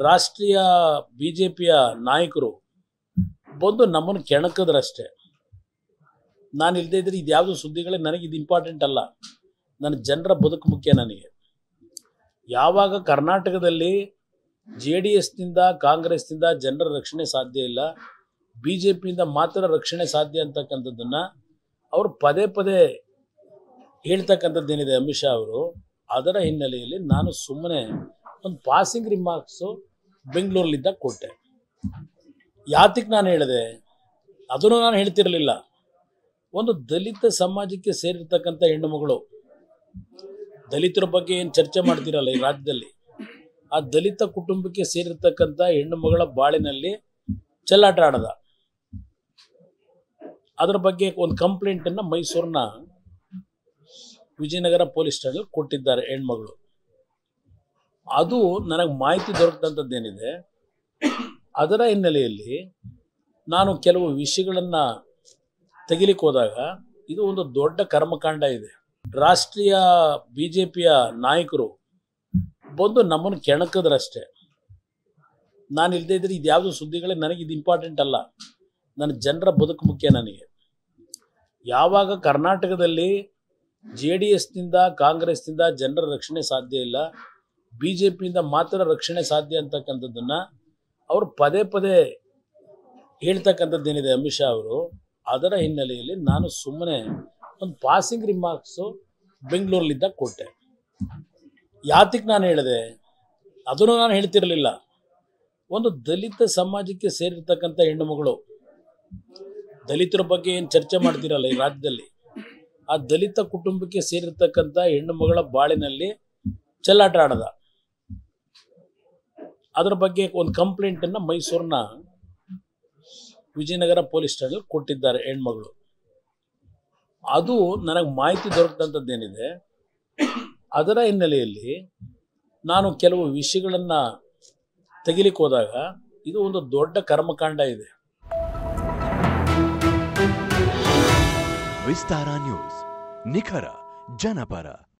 ರಾಷ್ಟ್ರೀಯ B J ಪಿಯ ನಾಯಕರು ಬಂದು ನಮ್ಮನ್ನು ಕೆಣಕಿದ್ರಷ್ಟೇ ನಾನು ಇಲ್ಲದೇ ಇದ್ರೆ ಇದ್ಯಾವುದು ಸುದ್ದಿಗಳೇ ನನಗೆ ಇದು ಇಂಪಾರ್ಟೆಂಟ್ ಅಲ್ಲ ನನ್ನ ಜನರ ಬದುಕು ಮುಖ್ಯ ನನಗೆ ಯಾವಾಗ ಕರ್ನಾಟಕದಲ್ಲಿ ಜೆ ಡಿ ಎಸ್ನಿಂದ ಕಾಂಗ್ರೆಸ್ನಿಂದ ಜನರ ರಕ್ಷಣೆ ಸಾಧ್ಯ ಇಲ್ಲ ಬಿ ಜೆ ಪಿಯಿಂದ ಮಾತ್ರ ರಕ್ಷಣೆ ಸಾಧ್ಯ ಅಂತಕ್ಕಂಥದ್ದನ್ನು ಅವರು ಪದೇ ಪದೇ ಹೇಳ್ತಕ್ಕಂಥದ್ದೇನಿದೆ ಅಮಿತ್ ಶಾ ಅವರು ಅದರ ಹಿನ್ನೆಲೆಯಲ್ಲಿ ನಾನು ಸುಮ್ಮನೆ ಒಂದು ಪಾಸಿಂಗ್ ರಿಮಾರ್ಕ್ಸು ಬೆಂಗಳೂರಲ್ಲಿದ್ದ ಕೊಟ್ಟೆ ಯಾತಕ್ಕೆ ನಾನು ಹೇಳಿದೆ ಅದನ್ನು ನಾನು ಹೇಳ್ತಿರಲಿಲ್ಲ ಒಂದು ದಲಿತ ಸಮಾಜಕ್ಕೆ ಸೇರಿರ್ತಕ್ಕಂಥ ಹೆಣ್ಣುಮಗಳು ದಲಿತರ ಬಗ್ಗೆ ಏನು ಚರ್ಚೆ ಮಾಡ್ತಿರಲ್ಲ ಈ ರಾಜ್ಯದಲ್ಲಿ ಆ ದಲಿತ ಕುಟುಂಬಕ್ಕೆ ಸೇರಿರ್ತಕ್ಕಂಥ ಹೆಣ್ಣು ಮಗಳ ಬಾಳಿನಲ್ಲಿ ಚೆಲ್ಲಾಟ ಆಡದ ಅದರ ಬಗ್ಗೆ ಒಂದು ಕಂಪ್ಲೇಂಟನ್ನು ಮೈಸೂರಿನ ವಿಜಯನಗರ ಪೊಲೀಸ್ ಠಾಣೆಯಲ್ಲಿ ಕೊಟ್ಟಿದ್ದಾರೆ ಹೆಣ್ಮಗಳು ಅದು ನನಗೆ ಮಾಹಿತಿ ದೊರಕಂಥದ್ದೇನಿದೆ ಅದರ ಹಿನ್ನೆಲೆಯಲ್ಲಿ ನಾನು ಕೆಲವು ವಿಷಯಗಳನ್ನು ತೆಗಿಲಿಕ್ಕೆ ಹೋದಾಗ ಇದು ಒಂದು ದೊಡ್ಡ ಕರ್ಮಕಾಂಡ ಇದೆ ರಾಷ್ಟ್ರೀಯ ಬಿ ಜೆ ಪಿಯ ನಾಯಕರು ಬಂದು ನಮ್ಮನ್ನು ಕೆಣಕಿದ್ರಷ್ಟೇ ನಾನು ಇಲ್ಲದೇ ಇದ್ರೆ ಇದ್ಯಾವುದು ಸುದ್ದಿಗಳೇ ನನಗೆ ಇದು ಇಂಪಾರ್ಟೆಂಟ್ ಅಲ್ಲ ನನ್ನ ಜನರ ಬದುಕು ಮುಖ್ಯ ನನಗೆ ಯಾವಾಗ ಕರ್ನಾಟಕದಲ್ಲಿ ಜೆ ಡಿ ಎಸ್ನಿಂದ ಕಾಂಗ್ರೆಸ್ನಿಂದ ಜನರ ರಕ್ಷಣೆ ಸಾಧ್ಯ ಇಲ್ಲ ಬಿ ಜೆ ಪಿಯಿಂದ ಮಾತ್ರ ರಕ್ಷಣೆ ಸಾಧ್ಯ ಅಂತಕ್ಕಂಥದ್ದನ್ನು ಅವರು ಪದೇ ಪದೇ ಹೇಳ್ತಕ್ಕಂಥದ್ದೇನಿದೆ ಅಮಿತ್ ಶಾ ಅವರು ಅದರ ಹಿನ್ನೆಲೆಯಲ್ಲಿ ನಾನು ಸುಮ್ಮನೆ ಒಂದು ಪಾಸಿಂಗ್ ರಿಮಾರ್ಕ್ಸು ಬೆಂಗಳೂರಲ್ಲಿದ್ದ ಕೊಟ್ಟೆ ಯಾತಕ್ಕೆ ನಾನು ಹೇಳಿದೆ ಅದನ್ನು ನಾನು ಹೇಳ್ತಿರಲಿಲ್ಲ ಒಂದು ದಲಿತ ಸಮಾಜಕ್ಕೆ ಸೇರಿರ್ತಕ್ಕಂಥ ಹೆಣ್ಣುಮಗಳು ದಲಿತರ ಬಗ್ಗೆ ಏನು ಚರ್ಚೆ ಮಾಡ್ತಿರಲ್ಲ ಈ ರಾಜ್ಯದಲ್ಲಿ ಆ ದಲಿತ ಕುಟುಂಬಕ್ಕೆ ಸೇರಿರ್ತಕ್ಕಂಥ ಹೆಣ್ಣು ಮಗಳ ಬಾಳಿನಲ್ಲಿ ಚೆಲ್ಲಾಟ ಆಡದ ಅದರ ಬಗ್ಗೆ ಒಂದು ಕಂಪ್ಲೇಂಟನ್ನು ಮೈಸೂರಿನ ವಿಜಯನಗರ ಪೊಲೀಸ್ ಠಾಣೆಯಲ್ಲಿ ಕೊಟ್ಟಿದ್ದಾರೆ ಹೆಣ್ಮಗಳು ಅದು ನನಗೆ ಮಾಹಿತಿ ದೊರಕಂಥದ್ದೇನಿದೆ ಅದರ ಹಿನ್ನೆಲೆಯಲ್ಲಿ ನಾನು ಕೆಲವು ವಿಷಯಗಳನ್ನು ತೆಗಿಲಿಕ್ಕೆ ಹೋದಾಗ ಇದು ಒಂದು ದೊಡ್ಡ ಕರ್ಮಕಾಂಡ ಇದೆ ವಿಸ್ತಾರ ನ್ಯೂಸ್ ನಿಖರ ಜನಪರ